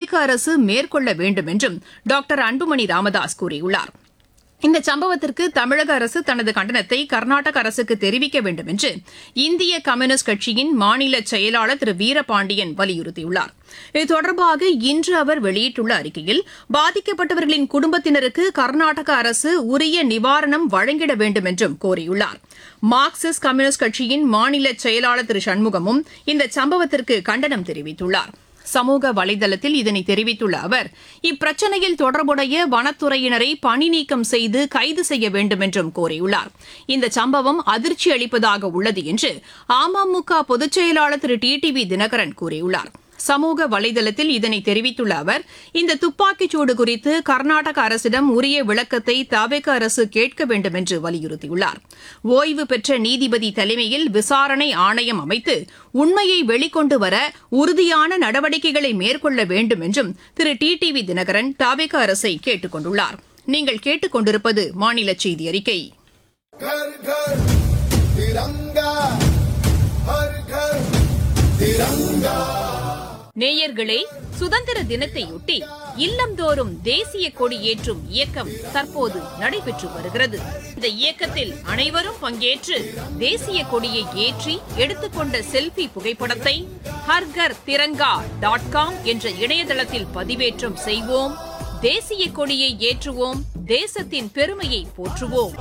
தாவேக அரசு மேற்கொள்ள வேண்டும் என்றும் டாக்டர் அன்புமணி ராமதாஸ் கூறியுள்ளார் இந்த சம்பவத்திற்கு தமிழக அரசு தனது கண்டனத்தை கர்நாடக அரசுக்கு தெரிவிக்க வேண்டும் என்று இந்திய கம்யூனிஸ்ட் கட்சியின் மாநில செயலாளர் திரு வீரபாண்டியன் வலியுறுத்தியுள்ளார் இது தொடர்பாக இன்று அவர் வெளியிட்டுள்ள அறிக்கையில் பாதிக்கப்பட்டவர்களின் குடும்பத்தினருக்கு கர்நாடக அரசு உரிய நிவாரணம் வழங்கிட வேண்டும் என்றும் கோரியுள்ளார் மார்க்சிஸ்ட் கம்யூனிஸ்ட் கட்சியின் மாநில செயலாளர் திரு சண்முகமும் இந்த சம்பவத்திற்கு கண்டனம் தெரிவித்துள்ளார் சமூக வலைதளத்தில் இதனை தெரிவித்துள்ள அவர் இப்பிரச்சனையில் தொடர்புடைய வனத்துறையினரை பணி நீக்கம் செய்து கைது செய்ய வேண்டும் என்றும் கோரியுள்ளார் இந்த சம்பவம் அதிர்ச்சி அளிப்பதாக உள்ளது என்று அமமுக பொதுச் செயலாளர் Thiru T T V Dhinakaran கூறியுள்ளார் சமூக வலைதளத்தில் இதனை தெரிவித்துள்ள அவர் இந்த துப்பாக்கிச்சூடு குறித்து கர்நாடக அரசிடம் உரிய விளக்கத்தை தவேக அரசு கேட்க வேண்டும் என்று வலியுறுத்தியுள்ளார் ஓய்வு பெற்ற நீதிபதி தலைமையில் விசாரணை ஆணையம் அமைத்து உண்மையை வெளிக்கொண்டு வர உறுதியான நடவடிக்கைகளை மேற்கொள்ள வேண்டும் என்றும் Thiru T T V Dhinakaran TVK அரசை கேட்டுக் கொண்டுள்ளார் நீங்கள் கேட்டுக் கொண்டிருப்பது மாநில செய்தி அறிக்கை घर घर तिरंगा हर घर तिरंगा நேயர்களே சுதந்திர தினத்தையொட்டி இல்லந்தோறும் தேசிய கொடி ஏற்றும் இயக்கம் தற்போது நடைபெற்று வருகிறது இந்த இயக்கத்தில் அனைவரும் பங்கேற்று தேசிய கொடியை ஏற்றி எடுத்துக்கொண்ட செல்ஃபி புகைப்படத்தை ஹர்கர் திரங்கா டாட் காம் என்ற இணையதளத்தில் பதிவேற்றம் செய்வோம் தேசிய கொடியை ஏற்றுவோம் தேசத்தின் பெருமையை போற்றுவோம்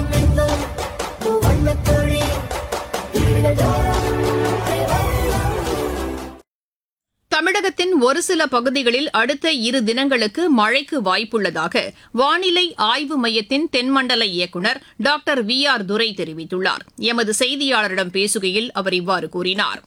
தமிழகத்தின் ஒரு சில பகுதிகளில் அடுத்த இரு தினங்களுக்கு மழைக்கு வாய்ப்புள்ளதாக வானிலை ஆய்வு மையத்தின் தென்மண்டல இயக்குநர் டாக்டர் வி ஆர் துரை தெரிவித்துள்ளார் எமது செய்தியாளரிடம் பேசுகையில் அவர் இவ்வாறு கூறினார்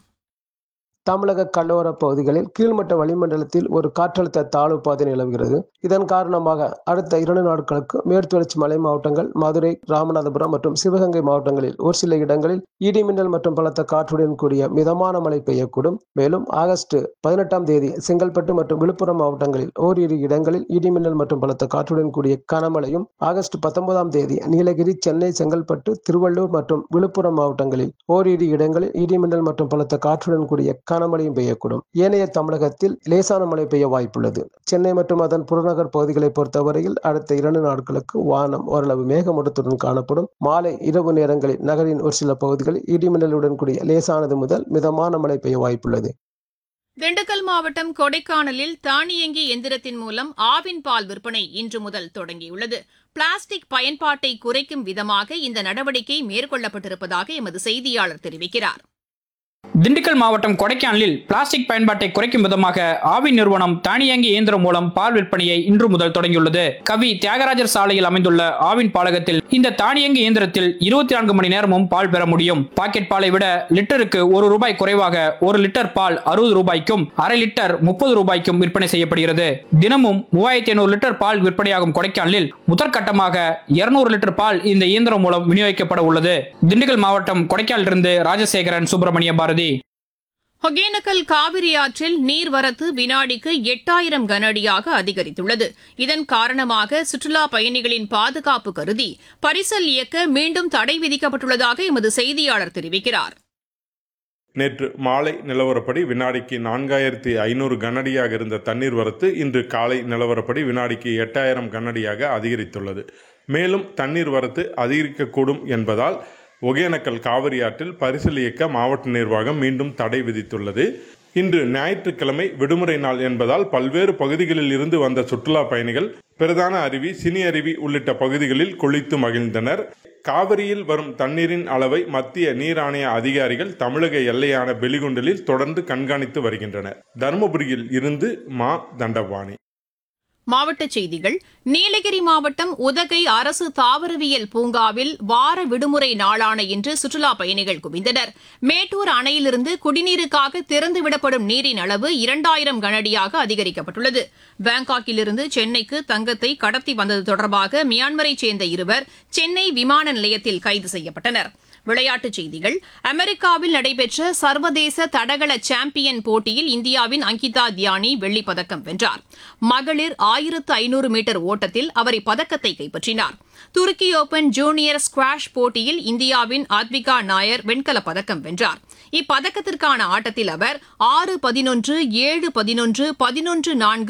தமிழக கடலோர பகுதிகளில் கீழ்மட்ட வளிமண்டலத்தில் ஒரு காற்றழுத்த தாழ்வு பாதை நிலவுகிறது இதன் காரணமாக அடுத்த இரண்டு நாட்களுக்கு மேற்குவளர்ச்சி மலை மாவட்டங்கள் மதுரை ராமநாதபுரம் மற்றும் சிவகங்கை மாவட்டங்களில் ஒரு சில இடங்களில் இடிமின்னல் மற்றும் பலத்த காற்றுடன் கூடிய மிதமான மழை பெய்யக்கூடும் மேலும் ஆகஸ்ட் பதினெட்டாம் தேதி செங்கல்பட்டு மற்றும் விழுப்புரம் மாவட்டங்களில் ஓரிரு இடங்களில் இடிமின்னல் மற்றும் பலத்த காற்றுடன் கூடிய கனமழையும் ஆகஸ்ட் பத்தொன்பதாம் தேதி நீலகிரி சென்னை செங்கல்பட்டு திருவள்ளூர் மற்றும் விழுப்புரம் மாவட்டங்களில் ஓரிரு இடங்களில் இடிமின்னல் மற்றும் பலத்த காற்றுடன் கூடிய கனமழையும் பெய்யக்கூடும் ஏனைய தமிழகத்தில் லேசான மழை பெய்ய வாய்ப்புள்ளது சென்னை மற்றும் அதன் புறநகர் பகுதிகளை பொறுத்தவரையில் அடுத்த இரண்டு நாட்களுக்கு வானம் ஓரளவு மேகமூட்டத்துடன் காணப்படும் மாலை இரவு நேரங்களில் நகரின் ஒரு சில பகுதிகளில் இடிமின்னலுடன் கூடிய லேசானது முதல் மிதமான மழை பெய்ய வாய்ப்புள்ளது திண்டுக்கல் மாவட்டம் கொடைக்கானலில் தானியங்கி எந்திரத்தின் மூலம் ஆவின் பால் விற்பனை இன்று முதல் தொடங்கியுள்ளது பிளாஸ்டிக் பயன்பாட்டை குறைக்கும் விதமாக இந்த நடவடிக்கை மேற்கொள்ளப்பட்டிருப்பதாக எமது செய்தியாளர் தெரிவிக்கிறார் திண்டுக்கல் மாவட்டம் கொடைக்கானலில் பிளாஸ்டிக் பயன்பாட்டை குறைக்கும் விதமாக ஆவி நிறுவனம் தானியங்கி இயந்திரம் மூலம் பால் விற்பனையை இன்று முதல் தொடங்கியுள்ளது கவி தியாகராஜர் சாலையில் அமைந்துள்ள ஆவின் பாலகத்தில் இந்த தானியங்கி இயந்திரத்தில் இருபத்தி நான்கு மணி நேரமும் பால் பெற முடியும் பாக்கெட் பாலை விட லிட்டருக்கு ஒரு ரூபாய் குறைவாக ஒரு லிட்டர் பால் அறுபது ரூபாய்க்கும் அரை லிட்டர் முப்பது ரூபாய்க்கும் விற்பனை செய்யப்படுகிறது தினமும் மூவாயிரத்தி ஐநூறு லிட்டர் பால் விற்பனையாகும் கொடைக்கானலில் முதற்கட்டமாக இருநூறு லிட்டர் பால் இந்த இயந்திரம் மூலம் விநியோகிக்கப்பட உள்ளது திண்டுக்கல் மாவட்டம் கொடைக்கானலிருந்து ராஜசேகரன் சுப்பிரமணிய பாரதி ஒகேனக்கல் காவிரி ஆற்றில் நீர்வரத்து வினாடிக்கு எட்டாயிரம் கனஅடியாக அதிகரித்துள்ளது இதன் காரணமாக சுற்றுலா பயணிகளின் பாதுகாப்பு கருதி பரிசல் இயக்க மீண்டும் தடை விதிக்கப்பட்டுள்ளதாக எமது செய்தியாளர் தெரிவிக்கிறார் நேற்று மாலை நிலவரப்படி வினாடிக்கு நான்காயிரத்தி ஐநூறு கனஅடியாக இருந்த தண்ணீர் வரத்து இன்று காலை நிலவரப்படி வினாடிக்கு எட்டாயிரம் கனஅடியாக அதிகரித்துள்ளது மேலும் தண்ணீர் வரத்து அதிகரிக்கக்கூடும் என்பதால் ஒகேனக்கல் காவிரி ஆற்றில் பரிசல் இயக்க மாவட்ட நிர்வாகம் மீண்டும் தடை விதித்துள்ளது இன்று ஞாயிற்றுக்கிழமை விடுமுறை நாள் என்பதால் பல்வேறு பகுதிகளில் இருந்து வந்த சுற்றுலா பயணிகள் பிரதான அருவி சினி அருவி உள்ளிட்ட பகுதிகளில் குளித்து மகிழ்ந்தனர் காவிரியில் வரும் தண்ணீரின் அளவை மத்திய நீர் ஆணைய அதிகாரிகள் தமிழக எல்லையான பெலிகுண்டலில் தொடர்ந்து கண்காணித்து வருகின்றனர் தருமபுரியில் இருந்து மா தண்டபாணி மாவட்டச் செய்திகள் நீலகிரி மாவட்டம் உதகை அரசு தாவரவியல் பூங்காவில் வார விடுமுறை நாளான இன்று சுற்றுலா பயணிகள் குவிந்தனர் மேட்டூர் அணையிலிருந்து குடிநீருக்காக திறந்துவிடப்படும் நீரின் அளவு இரண்டாயிரம் கனஅடியாக அதிகரிக்கப்பட்டுள்ளது பாங்காக்கிலிருந்து சென்னைக்கு தங்கத்தை கடத்தி வந்தது தொடர்பாக மியான்மரைச் சேர்ந்த இருவர் சென்னை விமான நிலையத்தில் கைது செய்யப்பட்டனர் விளையாட்டுச் செய்திகள் அமெரிக்காவில் நடைபெற்ற சர்வதேச தடகள சாம்பியன் போட்டியில் இந்தியாவின் அங்கிதா தியானி வெள்ளிப் பதக்கம் வென்றார் மகளிர் ஆயிரத்து ஐநூறு மீட்டர் ஓட்டத்தில் அவர் இப்பதக்கத்தை கைப்பற்றினார் துருக்கி ஓபன் ஜூனியர் ஸ்குவாஷ் போட்டியில் இந்தியாவின் ஆத்விகா நாயர் வெண்கலப் பதக்கம் வென்றார் இப்பதக்கத்திற்கான ஆட்டத்தில் அவர் ஆறு பதினொன்று ஏழு பதினொன்று பதினொன்று நான்கு